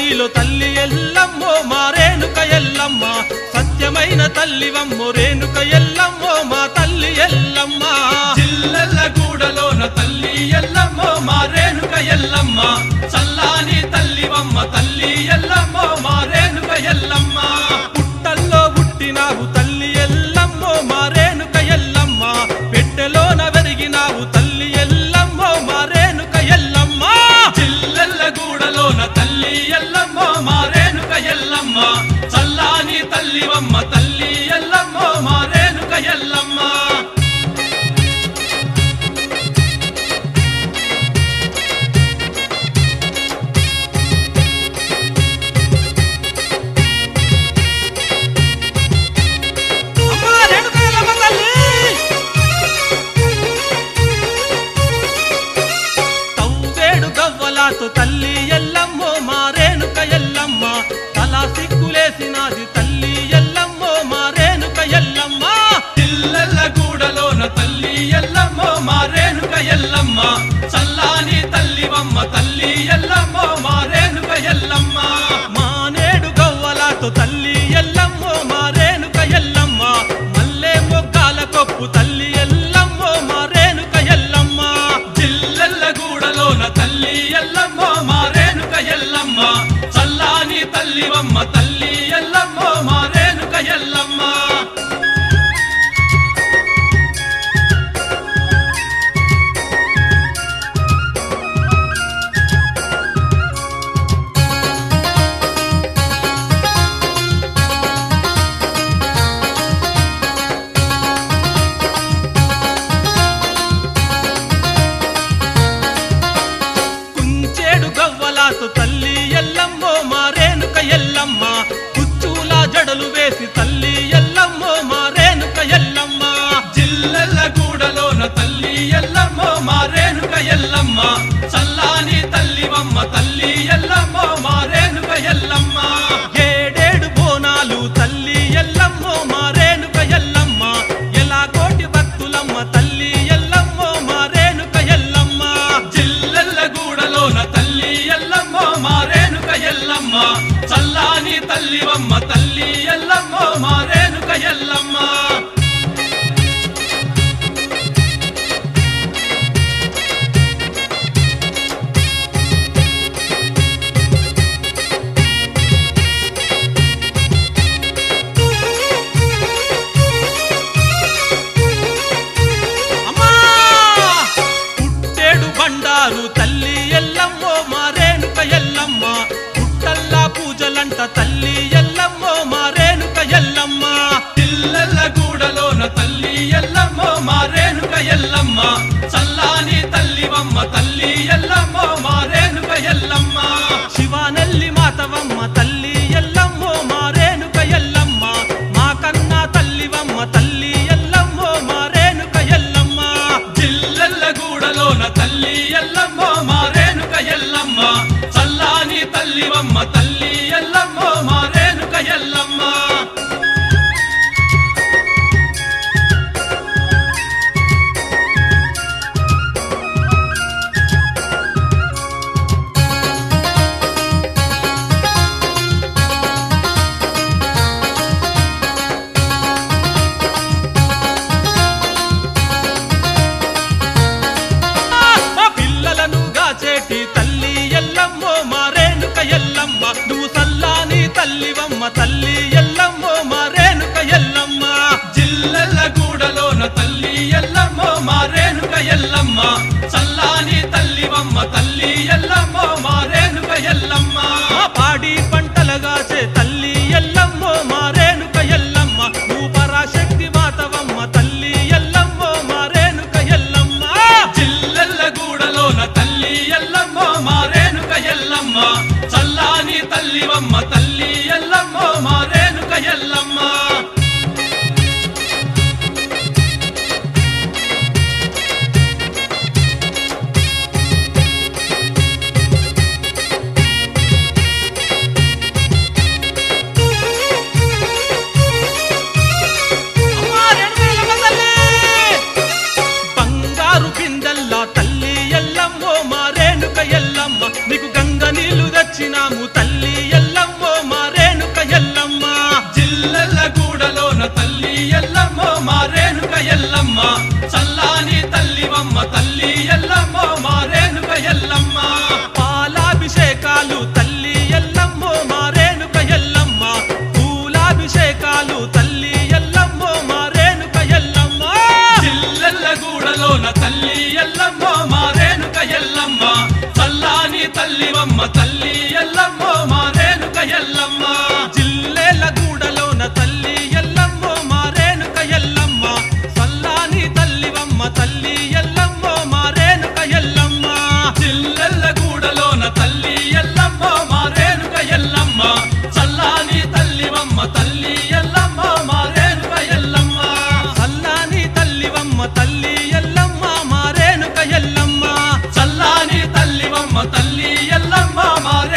అడవిలో తల్లి ఎల్లమ్మో మా రేణుక ఎల్లమ్మ సత్యమైన తల్లివమ్మో రేణుక ఎల్లమ్మో మా తల్లి ఎల్లమ్మ జిల్లెల్ల గూడలోన తల్లి ఎల్లమ్మ మా రేణుక ఎల్లమ్మ చల్లాని తల్లివమ్మ తల్లి ఎల్లమ్మ మా రేణుక ఎల్లమ్మ పుట్టల్లో పుట్టినావు తల్లి ఎల్లమ్మో మా రేణుక ఎల్లమ్మ పెట్టెలోన వెరిగినావు తల్లి ఎల్లమ్మో మా రేణుక ఎల్లమ్మ జిల్లెల్ల గూడలోన తల్లి ఎల్లమ్మ మా రేణుక ఎల్లమ్మ చల్లాని తల్లివమ్మ తల్లి ఎల్లమ్మ మా రేణుక ఎల్లమ్మ అమ్మా రేణుక ఎల్లమ్మ తల్లి తవ్వేడు గవ్వలాతో తల్లి ఎల్లమ్మో మా రేణుక ఎల్లమ్మ తలా సిక్కులేసినాది తల్లి ఎల్లమ్మో మా రేణుక ఎల్లమ్మ జిల్లెల్ల గూడలోన తల్లి ఎల్లమ్మ మా రేణుక ఎల్లమ్మ చల్లాని తల్లివమ్మ తల్లి ఎల్లమ్మ మా రేణుక ఎల్లమ్మ మానేడు గవ్వలాతో తల్లి ఎల్లమ్మో మా రేణుక ఎల్లమ్మ మల్లె మొగ్గాల కొప్పు తల్లి ఎల్లమ్మో మా రేణుక ఎల్లమ్మ జిల్లెల్ల గూడలోన తల్లి ఎల్లమ్మ మా రేణుక ఎల్లమ్మ చల్లాని తల్లివమ్మ తల్లి ఎల్లమ్మ మా రేణుక ఎల్లమ్మ కుంచేడు గవ్వలాతో తల్లి ఎల్లమ్మో మా రేణుక ఎల్లమ్మ కుచ్చూల జడలు వేసి తల్లి ఎల్లమ్మో మా రేణుక ఎల్లమ్మ జిల్లెల్ల గూడలోన తల్లి ఎల్లమ్మ మా రేణుక ఎల్లమ్మ చల్లాని తల్లివమ్మ తల్లి ఎల్లమ్మ మా రేణుక ఎల్లమ్మ ఏడేడు బోనాలు తల్లి ఎల్లమ్మో మా రేణుక ఎల్లమ్మ ఎలా కోటి భక్తులమ్మ తల్లి ఎల్లమ్మో మా రేణుక ఎల్లమ్మ జిల్లెల్ల గూడలోన తల్లి ఎల్లమ్మ మా రేణుక ఎల్లమ్మ చల్లాని తల్లివమ్మ తల్లి ఎల్లమ్మ మా రేణుక ఎల్లమ్మ అమ్మా పుట్టేడు బండారు తల్లి ఎల్లమ్మో మా రేణుక ఎల్లమ్మ పుట్టల్లా పూజలంట తల్లి ఎల్లమ్మో మా రేణుక ఎల్లమ్మ జిల్లెల్ల గూడలోన తల్లి ఎల్లమ్మ మా రేణుక ఎల్లమ్మ చల్లాని తల్లివమ్మ తల్లి ఎల్లమ్మ మా రేణుక ఎల్లమ్మ శివానల్లి మాతవమ్మ తల్లి ఎల్లమ్మో మా రేణుక ఎల్లమ్మ మా కన్నా తల్లివమ్మ తల్లి ఎల్లమ్మో మా రేణుక ఎల్లమ్మ జిల్లెల్ల గూడలోన తల్లి ఎల్లమ్మ మా రేణుక ఎల్లమ్మ చల్లాని తల్లివమ్మ తల్లి ఎల్లమ్మ మా రేణుక తల్లి ఎల్లమ్మో మా రేణుక ఎల్లమ్మ జిల్లెల గూడలోన తల్లి ఎల్లమ్మో మారేనుక ఎల్లమ్మ సల్లాని తల్లివమ్మ తల్లి ఎల్లమ్మో మారేనుక ఎల్లమ్మ చిల్లెల్ల గూడలోన తల్లి ఎల్లమ్మ మా రేణుక ఎల్లమ్మ చల్లాని తల్లివమ్మ తల్లి ఎల్లమ్మ మా రేణుక ఎల్లమ్మ సల్లాని తల్లివమ్మ తల్లి ఎల్లమ్మ మారేనుక ఎల్లమ్మ చల్లాని తల్లివమ్మ తల్లి ఎల్లమ్మ మా